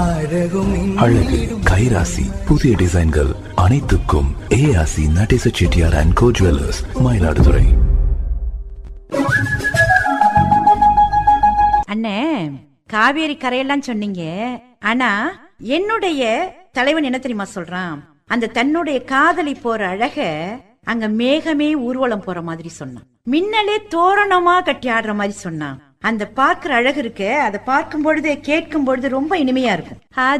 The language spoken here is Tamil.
அழகும் அழகு கைராசி புதிய டிசைன்கள் அனைத்துக்கும் ஏஆசி Natesa Chettiar and co jewellers Mayiladuthurai அண்ணே காவேரி கரையெல்லாம் சொன்னீங்க ஆனா என்னுடைய தலைவன் என்ன தெரியுமா சொல்றான் அந்த தன்னுடைய காதலி போற அழக அங்க மேகமே ஊர்வலம் போற மாதிரி சொன்னான் மின்னலே தோரணமா கட்டி ஆடுற மாதிரி சொன்னான் அந்த பார்க்கிற அழகு இருக்கு அதை பார்க்கும் பொழுது கேட்கும் பொழுது ரொம்ப இனிமையா இருக்கும்